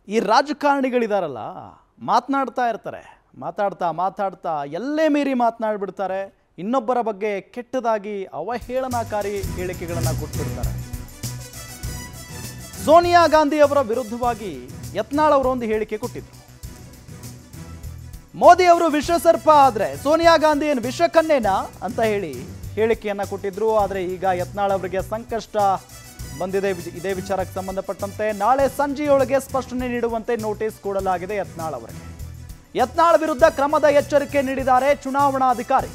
ಈ ರಾಜಕಾರಣಿಗಳಿದಾರಲ್ಲ ಮಾತನಾಡ್ತಾ ಇರ್ತಾರೆ ಮಾತಾಡ್ತಾ ಮಾತಾಡ್ತಾ ಎಲ್ಲೇ ಮೀರಿ ಮಾತನಾಡ್ಬಿಡ್ತಾರೆ ಇನ್ನೊಬ್ಬರ ಬಗ್ಗೆ ಕೆಟ್ಟದಾಗಿ ಅವಹೇಳನಕಾರಿ ಹೇಳಿಕೆಗಳನ್ನು ಕೊಟ್ಟಿರ್ತಾರೆ ಸೋನಿಯಾ ಗಾಂಧಿ ಅವರ ವಿರುದ್ಧವಾಗಿ ಯತ್ನಾಳ್ ಅವರು ಒಂದು ಹೇಳಿಕೆ ಕೊಟ್ಟಿದ್ರು ಮೋದಿ ಅವರು ವಿಷಸರ್ಪ ಆದ್ರೆ ಸೋನಿಯಾ ಗಾಂಧಿ ಏನು ವಿಷಕನ್ನೇನಾ ಅಂತ ಹೇಳಿ ಹೇಳಿಕೆಯನ್ನ ಕೊಟ್ಟಿದ್ರು ಆದರೆ ಈಗ ಯತ್ನಾಳ್ ಅವರಿಗೆ ಸಂಕಷ್ಟ ಬಂದಿದೆ ವಿಜ- ಇದೇ ವಿಚಾರಕ್ಕೆ ಸಂಬಂಧಪಟ್ಟಂತೆ ನಾಳೆ ಸಂಜೆಯೊಳಗೆ ಸ್ಪಷ್ಟನೆ ನೀಡುವಂತೆ ನೋಟಿಸ್ ಕೊಡಲಾಗಿದೆ ಯತ್ನಾಳ್ ಅವರಿಗೆ ಯತ್ನಾಳ್ ವಿರುದ್ಧ ಕ್ರಮದ ಎಚ್ಚರಿಕೆ ನೀಡಿದ್ದಾರೆ ಚುನಾವಣಾಧಿಕಾರಿ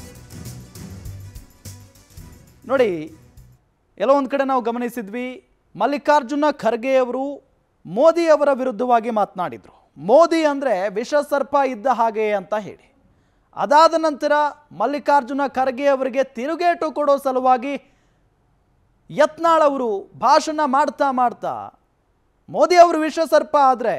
ನೋಡಿ ಎಲ್ಲೋ ಒಂದು ಕಡೆ ನಾವು ಗಮನಿಸಿದ್ವಿ ಮಲ್ಲಿಕಾರ್ಜುನ ಖರ್ಗೆ ಅವರು ಮೋದಿ ಅವರ ವಿರುದ್ಧವಾಗಿ ಮಾತನಾಡಿದ್ರು ಮೋದಿ ಅಂದರೆ ವಿಷಸರ್ಪ ಇದ್ದ ಹಾಗೆ ಅಂತ ಹೇಳಿ ಅದಾದ ನಂತರ ಮಲ್ಲಿಕಾರ್ಜುನ ಖರ್ಗೆ ಅವರಿಗೆ ತಿರುಗೇಟು ಕೊಡೋ ಸಲುವಾಗಿ ಯತ್ನಾಳ್ ಅವರು ಭಾಷಣ ಮಾಡ್ತಾ ಮಾಡ್ತಾ ಮೋದಿ ಅವರು ವಿಷಸರ್ಪ ಆದರೆ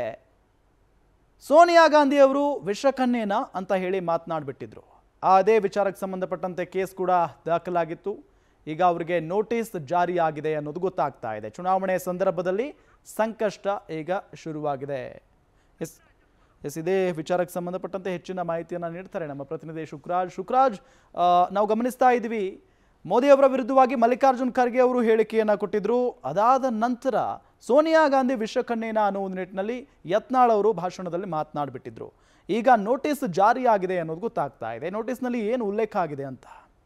ಸೋನಿಯಾ ಗಾಂಧಿ ಅವರು ವಿಷಕನ್ನೇನ ಅಂತ ಹೇಳಿ ಮಾತನಾಡಿಬಿಟ್ಟಿದ್ರು ಅದೇ ವಿಚಾರಕ್ಕೆ ಸಂಬಂಧಪಟ್ಟಂತೆ ಕೇಸ್ ಕೂಡ ದಾಖಲಾಗಿತ್ತು ಈಗ ಅವರಿಗೆ ನೋಟಿಸ್ ಜಾರಿಯಾಗಿದೆ ಅನ್ನೋದು ಗೊತ್ತಾಗ್ತಾ ಇದೆ ಚುನಾವಣೆ ಸಂದರ್ಭದಲ್ಲಿ ಸಂಕಷ್ಟ ಈಗ ಶುರುವಾಗಿದೆ ಎಸ್ ಎಸ್ ಇದೇ ವಿಚಾರಕ್ಕೆ ಸಂಬಂಧಪಟ್ಟಂತೆ ಹೆಚ್ಚಿನ ಮಾಹಿತಿಯನ್ನು ನೀಡ್ತಾರೆ ನಮ್ಮ ಪ್ರತಿನಿಧಿ ಶುಕ್ರಾಜ್ ಶುಕ್ರಾಜ್ ಆ, ನಾವು ಗಮನಿಸ್ತಾ ಇದ್ವಿ ಮೋದಿ ಅವರ ವಿರುದ್ಧವಾಗಿ ಮಲ್ಲಿಕಾರ್ಜುನ್ ಖರ್ಗೆ ಅವರು ಹೇಳಿಕೆಯನ್ನು ಕೊಟ್ಟಿದ್ರು ಅದಾದ ನಂತರ ಸೋನಿಯಾ ಗಾಂಧಿ ವಿಷಕನ್ನೇನ ಅನ್ನೋ ಒಂದು ನಿಟ್ಟಿನಲ್ಲಿ ಯತ್ನಾಳ್ ಅವರು ಭಾಷಣದಲ್ಲಿ ಮಾತನಾಡಿಬಿಟ್ಟಿದ್ರು ಈಗ ನೋಟಿಸ್ ಜಾರಿಯಾಗಿದೆ ಅನ್ನೋದು ಗೊತ್ತಾಗ್ತಾ ಇದೆ ನೋಟಿಸ್ನಲ್ಲಿ ಏನು ಉಲ್ಲೇಖ ಆಗಿದೆ ಅಂತ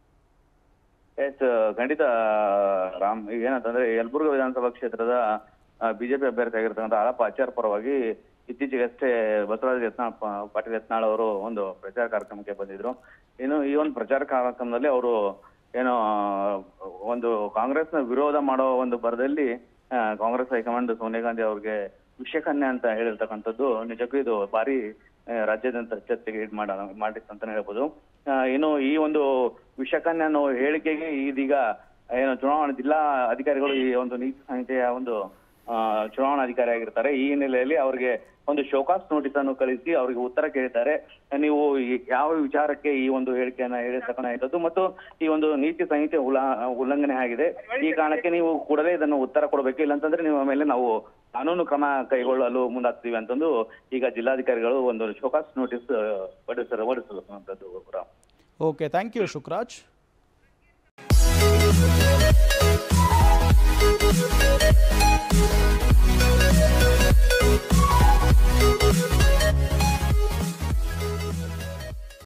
ಎಸ್ ಖಂಡಿತ ರಾಮ್ ಈಗ ಏನಂತಂದ್ರೆ ಯಲಬುರ್ಗ ವಿಧಾನಸಭಾ ಕ್ಷೇತ್ರದ ಬಿಜೆಪಿ ಅಭ್ಯರ್ಥಿ ಆಗಿರ್ತಕ್ಕಂಥ ಆಳಪ್ಪ ಆಚಾರ್ ಪರವಾಗಿ ಇತ್ತೀಚೆಗಷ್ಟೇ ಬಸವರಾಜ ಯತ್ನಾಳ್ ಪ- ಪಾಟೀಲ್ ಯತ್ನಾಳ್ ಅವರು ಒಂದು ಪ್ರಚಾರ ಕಾರ್ಯಕ್ರಮಕ್ಕೆ ಬಂದಿದ್ರು ಇನ್ನು ಈ ಒಂದು ಪ್ರಚಾರ ಕಾರ್ಯಕ್ರಮದಲ್ಲಿ ಅವರು ಏನೋ ಆ, ಒಂದು ಕಾಂಗ್ರೆಸ್ನ ವಿರೋಧ ಮಾಡೋ ಒಂದು ಬರದಲ್ಲಿ ಆ, ಕಾಂಗ್ರೆಸ್ ಹೈಕಮಾಂಡ್ ಸೋನಿಯಾ ಗಾಂಧಿ ಅವ್ರಿಗೆ ವಿಷಕನ್ಯಾ ಅಂತ ಹೇಳಿರ್ತಕ್ಕಂಥದ್ದು ನಿಜಕ್ಕೂ ಇದು ಭಾರಿ ಆ, ರಾಜ್ಯಾದ್ಯಂತ ಚರ್ಚೆಗೆ ಇದು ಮಾಡ ಮಾಡಿತ್ತು ಅಂತಾನೆ ಹೇಳ್ಬೋದು ಆ, ಇನ್ನು ಈ ಒಂದು ವಿಷಕನ್ಯಾ ಅನ್ನೋ ಹೇಳಿಕೆಗೆ ಇದೀಗ ಏನು ಚುನಾವಣಾ ಜಿಲ್ಲಾ ಅಧಿಕಾರಿಗಳು ಈ ಒಂದು ನೀತಿ ಸಂಹಿತೆಯ ಒಂದು ಆ, ಚುನಾವಣಾಧಿಕಾರಿ ಆಗಿರ್ತಾರೆ ಈ ಹಿನ್ನೆಲೆಯಲ್ಲಿ ಅವರಿಗೆ ಒಂದು ಶೋಕಾಸ್ ನೋಟಿಸ್ ಅನ್ನು ಕಳಿಸಿ ಅವರಿಗೆ ಉತ್ತರ ಕೇಳಿದ್ದಾರೆ ನೀವು ಈ- ಯಾವ ವಿಚಾರಕ್ಕೆ ಈ ಒಂದು ಹೇಳಿಕೆಯನ್ನ ಹೇಳಿರ್ತಕ್ಕಂಥದ್ದು ಮತ್ತು ಈ ಒಂದು ನೀತಿ ಸಂಹಿತೆ ಉಲ್ಲಾ ಉಲ್ಲಂಘನೆ ಆಗಿದೆ ಈ ಕಾರಣಕ್ಕೆ ನೀವು ಕೂಡಲೇ ಇದನ್ನು ಉತ್ತರ ಕೊಡಬೇಕು ಇಲ್ಲಾಂತಂದ್ರೆ ನಿಮ್ಮ ಮೇಲೆ ನಾವು ಕಾನೂನು ಕ್ರಮ ಕೈಗೊಳ್ಳಲು ಮುಂದಾಗ್ತೀವಿ ಅಂತಂದು ಈಗ ಜಿಲ್ಲಾಧಿಕಾರಿಗಳು ಒಂದು ಶೋಕಾಸ್ ನೋಟಿಸ್ ಹೊರಡಿಸ ಹೊರಡಿಸಿರುವಂತದ್ದು Ram okay thank you Shukraj Thank you.